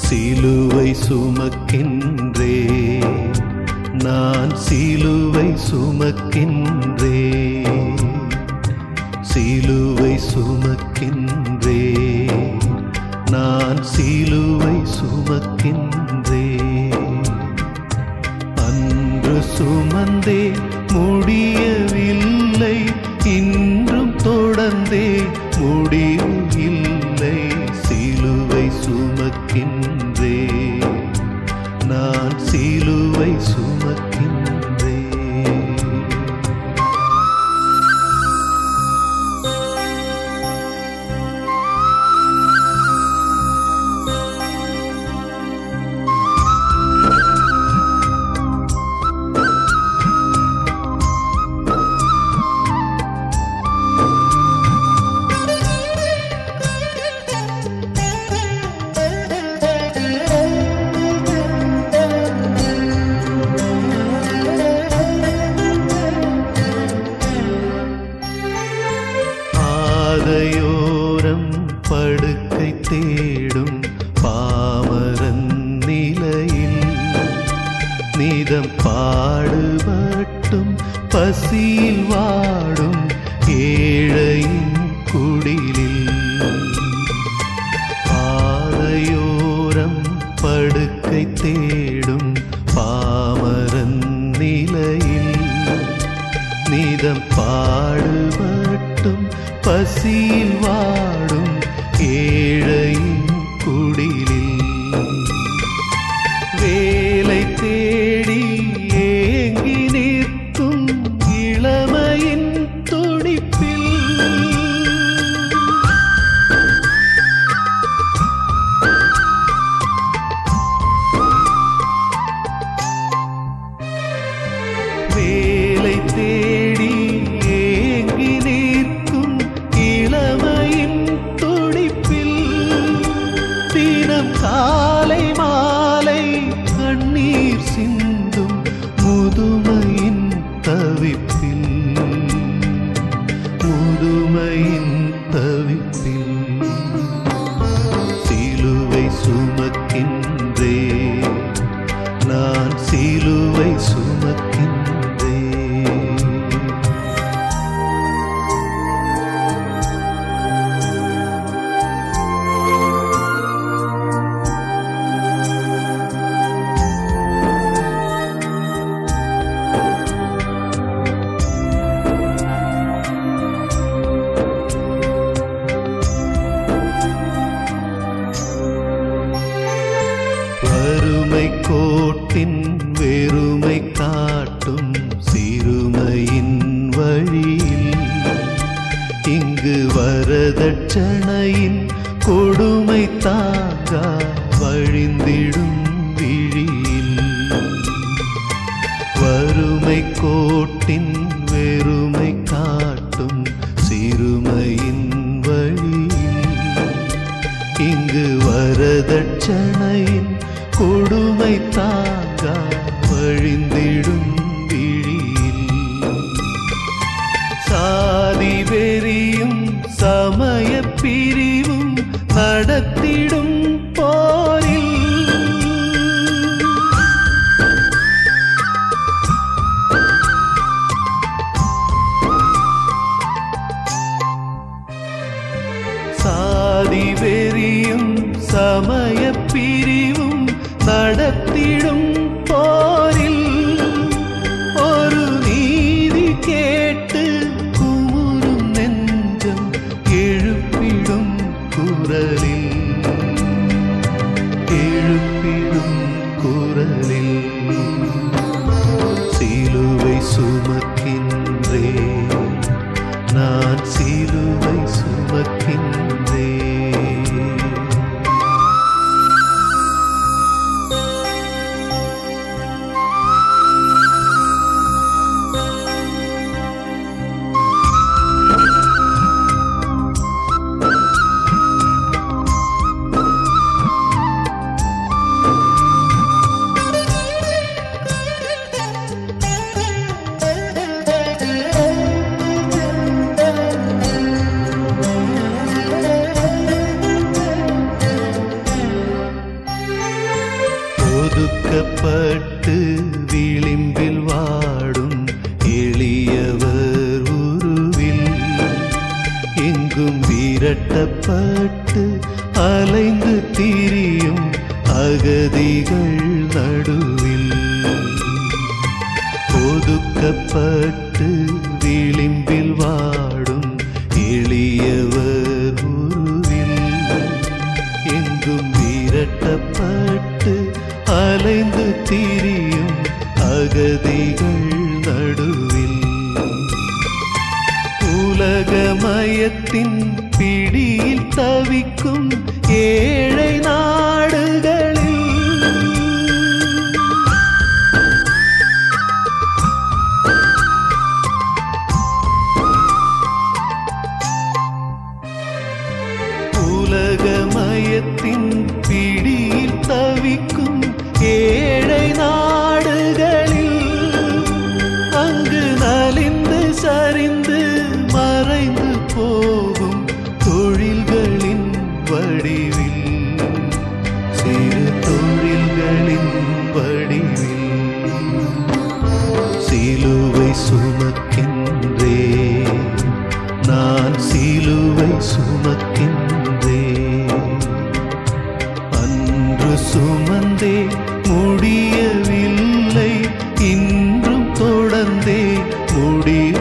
சிலுவை சுமக்கின்றே நான் சிலுவை சுமக்கின்றே சிலுவை சுமக்கின்றே நான் சிலுவை சுமக்கின்றே அன்று சுமந்தே முடியவில்லை இன்றும் தொடர்ந்தே முடிவு இல்லை சிலுவை சுமக்கின்றே நான் சிலுவை சுமக்கின்றே பாதையோரம் படுக்கை தேடும் பாமரன் நிலையில் நீதம் பாடுபட்டும் பசியில் வாடும் ஏழையின் குடிலில் பாதையோரம் படுக்கை தேடும் பாமரன் நிலையில் நீதம் பாடுபட்டும் பசியில் வாடும் ஏழையின் குடிலில் வேலை தேடி ஏங்கி நிற்கும் இளமையின் துடிப்பில் வேலை தேடி ஏங்கி நிற்கும் இளமையின் துடிப்பில் தினம் காலை மாலை கண்ணீர் சிந்தும் முதுமையின் தவிப்பில் முதுமையின் தவிப்பில் சிலுவை சுமக்கின்றே நான் சிலுவை சுமக்கின்றே வறுமை கோட்டின் வெறுமை காட்டும் சிறுமையின் வழியில் இங்கு வரதட்சணையின் கொடுமை தாங்கா வழிந்திடும் விழியில் வறுமை கோட்டின் வெறுமை காட்டும் சிறுமையின் வழியில் இங்கு வரதட்சணையின் கொடுமை தாங்கா வழிந்திடும் விழியில் சாதி வெறியும் சமய பிரிவும் நடத்திடும் போரில் சாதி வெறியும் சமய பிரிவும் நடத்திடும் போரில் ஒரு நீதி கேட்டு குமுறும் நெஞ்சம் எழுப்பிடும் குரலில் எழுப்பிடும் குரலில் சிலுவை சுமக்கின்றே நான் சிலுவை சுமக்கின்றே விரட்டப்பட்டு அலைந்து திரியும் அகதிகள் நடுவில் உலகமயத்தின் பிடியில் தவிக்கும் ஏழை நாடுகளில் உலகமயத்தின் பிடியில் தவிக்கும் ஏழை நாடுகளில் அங்கு நலிந்து சரிந்து மறைந்து போகும் தொழில்களின் வடிவில் சிறு தொழில்களின் வடிவில் சிலுவை சுமக்கின்றே நான் சிலுவை சுமக்கின்றே அன்று சுமந்தே முடியவில்லை இன்றும் தொடர்ந்தே முடிவு